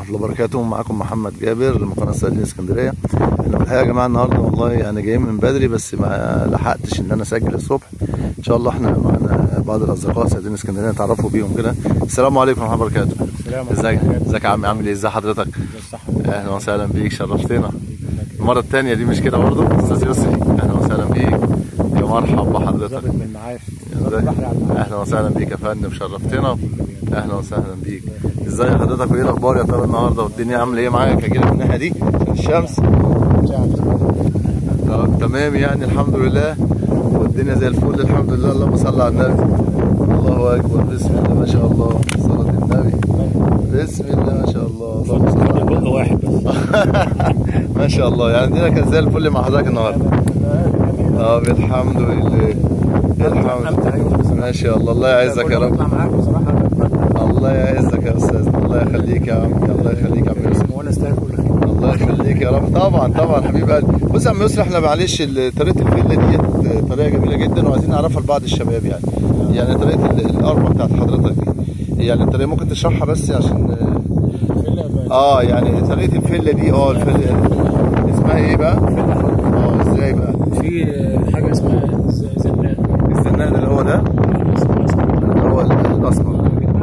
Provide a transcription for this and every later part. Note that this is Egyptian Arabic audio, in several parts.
الله وبركاته معاكم محمد جابر من قناه صيادين اسكندريه احنا الحقيقه يا جماعه النهارده والله يعني جايين من بدري بس ما لحقتش ان انا اسجل الصبح ان شاء الله احنا معانا بعض الاصدقاء صيادين اسكندريه نتعرفوا بيهم كده السلام عليكم ورحمه الله وبركاته السلام ازيك ازيك يا عم عامل ايه ازي حضرتك اهلا وسهلا بيك شرفتنا المره الثانيه دي مش كده برضه استاذ يسري اهلا وسهلا بيك يا مرحبا بحضرتك ظابط من معاش اهلا وسهلا بيك يا فندم شرفتنا اهلا وسهلا بيك ازاي حضرتك وايه الاخبار يا ترى النهارده والدنيا عامله ايه معاك اجي لك من الناحيه دي الشمس طب تمام يعني الحمد لله والدنيا زي الفل الحمد لله اللهم صل على النبي الله اكبر بسم الله ما شاء الله صلاه النبي بسم الله ما شاء الله اللهم صل على النبي بق واحد بس ما شاء الله يعني الدنيا كانت زي الفل مع حضرتك النهارده اه الحمد لله الحمد ما شاء الله الله يعزك يا رب اطلع معاك بصراحه الله يعزك يا استاذ الله يخليك يا عمي الله يخليك يا عم يوسف وانا استاهل كل خير الله يخليك يا رب طبعا طبعا حبيب قلبي بص يا عم يوسف احنا معلش ال- طريقه الفيلا ديت طريقه جميله جدا وعايزين نعرفها لبعض الشباب يعني يعني طريقه ال- الاربع بتاعت حضرتك دي يعني الطريقه ممكن تشرحها بس عشان اه يعني طريقه الفيلا دي اه الفيلا اسمها ايه بقى؟ اه ازاي بقى؟ في حاجه اسمها ز- زناد الزناد اللي هو ده اللي هو ال- الاسمر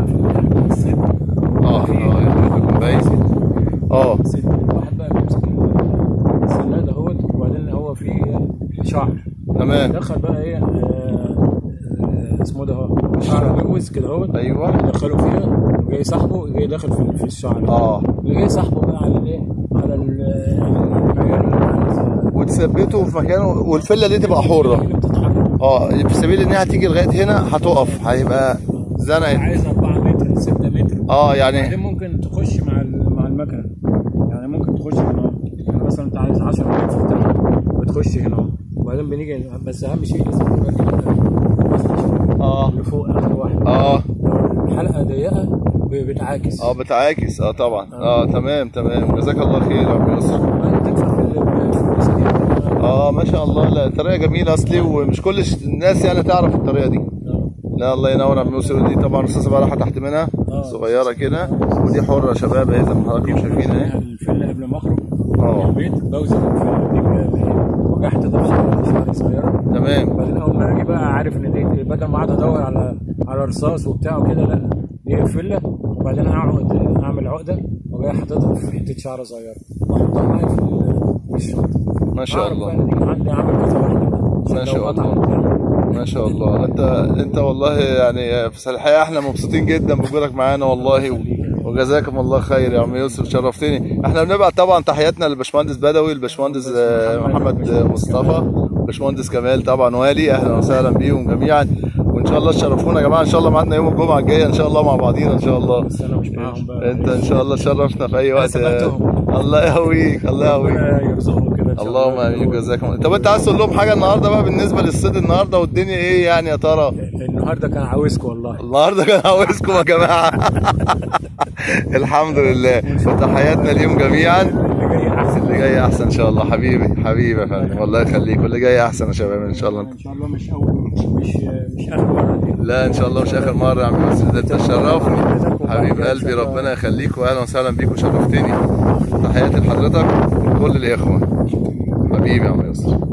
اه اه يعني يكون باين اه واحد بقى بيمسك الزناد اهوت وبعدين هو فيه شعر تمام دخل بقى ايه آه، آه، اسمه ده اهو شعر مجوز كده اهوت ايوه دخله فيها وجاي صاحبه جاي داخل في في الشعر اه اللي جاي صاحبه بقى على الايه على ال- المجال اللي عايز- وتثبته في مكانه والفله دي تبقى حره اللي بتتحرك اه في سبيل انها تيجي لغايه هنا هتقف هيبقى زنقت عايز 4 متر 6 متر اه بعدين يعني ممكن تخش مع ال- مع المكنه يعني ممكن تخش هنا يعني مثلا انت عايز 10 متر بتاع بتخش هنا وبعدين بنيجي بس اهم شيء لازم تبقى كده اه اللي فوق اخر واحد اه لو الحلقه ضيقه ب- بتعاكس اه بتعاكس اه طبعا اه تمام تمام جزاك الله خير يا عم يوسف وبعدين تدفع في ال- في الفلوس دي اه ما شاء الله لا طريقه جميله اصلي ومش كل الش- الناس يعني تعرف الطريقه دي آه. لا الله ينور يا عم يوسف دي طبعا استاذه بقى راحه تحت منها آه. صغيره كده ودي حره يا شباب اهي زي ما حضراتكم شايفين اهي الفيلا قبل ما اخرج اه. من البيت بوزن الفيلا دي ب- وجحت ده شعر شعر صغيره تمام بعدين اول ما اجي بقى عارف ان دي بدل ما اقعد ادور على على رصاص وبتاع وكده لا دي فله وبعدين اقعد اعمل عقده وجاي حاططها في حته شعر صغيره واحطها معايا في ال- في الشنطه ما شاء أعرف الله. بقى إن دي عندي عامل كذا واحده عشان ما لو شاء قطع الله. وبتاع. ما شاء الله انت انت والله يعني في الحقيقه احنا مبسوطين جدا بوجودك معانا والله و- وجزاكم الله خير يا عم يوسف شرفتني احنا بنبعت طبعا تحياتنا للباشمهندس بدوي الباشمهندس آه، محمد مصطفى باشمهندس كمال طبعا والي اهلا وسهلا بيهم جميعا وان شاء الله تشرفونا يا جماعه ان شاء الله معانا يوم الجمعه الجايه ان شاء الله مع بعضينا ان شاء الله بس انا مش معاهم بقى انت ان شاء الله شرفنا في اي وقت سبقتهم. الله يهويك الله يهويك ربنا يرزقهم كده إن شاء اللهم الله. امين جزاكم الله طب انت عايز تقول لهم حاجه النهارده بقى بالنسبه للصيد النهارده والدنيا ايه يعني يا ترى النهارده كان عاوزكم والله النهارده كان عاوزكم يا جماعه الحمد لله وتحياتنا ليهم جميعا اللي جاي احسن اللي جاي احسن ان شاء الله حبيبي حبيبي يا فندم والله يخليك واللي جاي احسن يا شباب ان شاء الله ان شاء الله مش اول مش مش اخر مره دي لا ان شاء الله مش اخر مره يا عم يوسف ده انت تشرفني حبيب قلبي ربنا يخليك واهلا وسهلا بيك وشرفتني تحياتي لحضرتك وكل الاخوه حبيبي يا عم يوسف